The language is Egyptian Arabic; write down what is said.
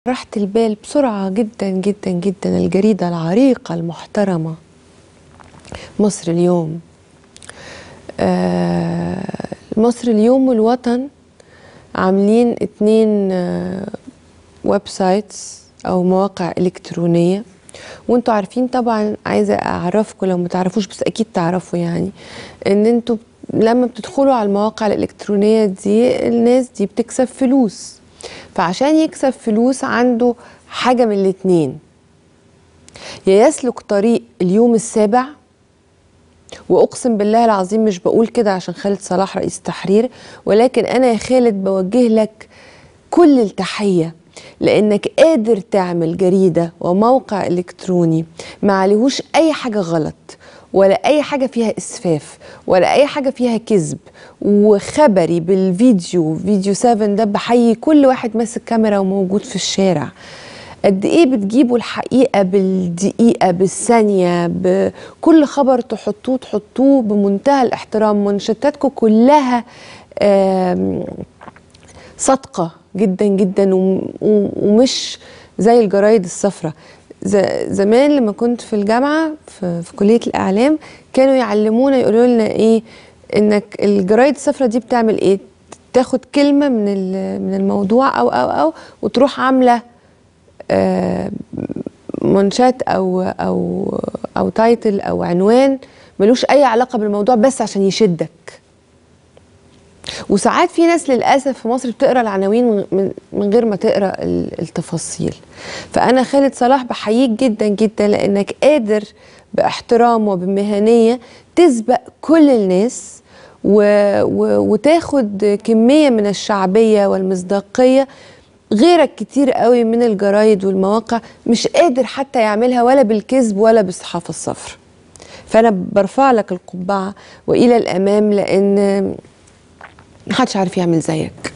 راحة البال بسرعة جدا جدا جدا الجريدة العريقة المحترمة مصر اليوم آه مصر اليوم والوطن عاملين اتنين آه ويب سايتس أو مواقع إلكترونية وانتوا عارفين طبعا عايزة أعرفكم لو ما تعرفوش بس أكيد تعرفوا يعني إن انتوا لما بتدخلوا على المواقع الإلكترونية دي الناس دي بتكسب فلوس فعشان يكسب فلوس عنده حاجة من الاتنين يا يسلك طريق اليوم السابع واقسم بالله العظيم مش بقول كده عشان خالد صلاح رئيس التحرير ولكن انا يا خالد بوجه لك كل التحيه لانك قادر تعمل جريده وموقع الكتروني ما عليهوش اي حاجه غلط ولا اي حاجه فيها اسفاف ولا اي حاجه فيها كذب وخبري بالفيديو فيديو 7 ده بحيي كل واحد ماسك كاميرا وموجود في الشارع قد ايه بتجيبوا الحقيقه بالدقيقه بالثانيه بكل خبر تحطوه تحطوه بمنتهى الاحترام منشطاتكم كلها صادقه جدا جدا ومش زي الجرايد الصفراء زمان لما كنت في الجامعه في, في كليه الاعلام كانوا يعلمونا يقولوا لنا ايه انك الجرايد الصفراء دي بتعمل ايه تاخد كلمه من من الموضوع او او او وتروح عامله منشات او او او تايتل او عنوان ملوش اي علاقه بالموضوع بس عشان يشدك وساعات في ناس للاسف في مصر بتقرا العناوين من غير ما تقرا التفاصيل فانا خالد صلاح بحييك جدا جدا لانك قادر باحترام وبمهنيه تسبق كل الناس و... و... وتاخد كميه من الشعبيه والمصداقيه غيرك كتير قوي من الجرايد والمواقع مش قادر حتى يعملها ولا بالكذب ولا بالصحافه الصفر فانا برفع لك القبعه والى الامام لان محدش عارف يعمل زيك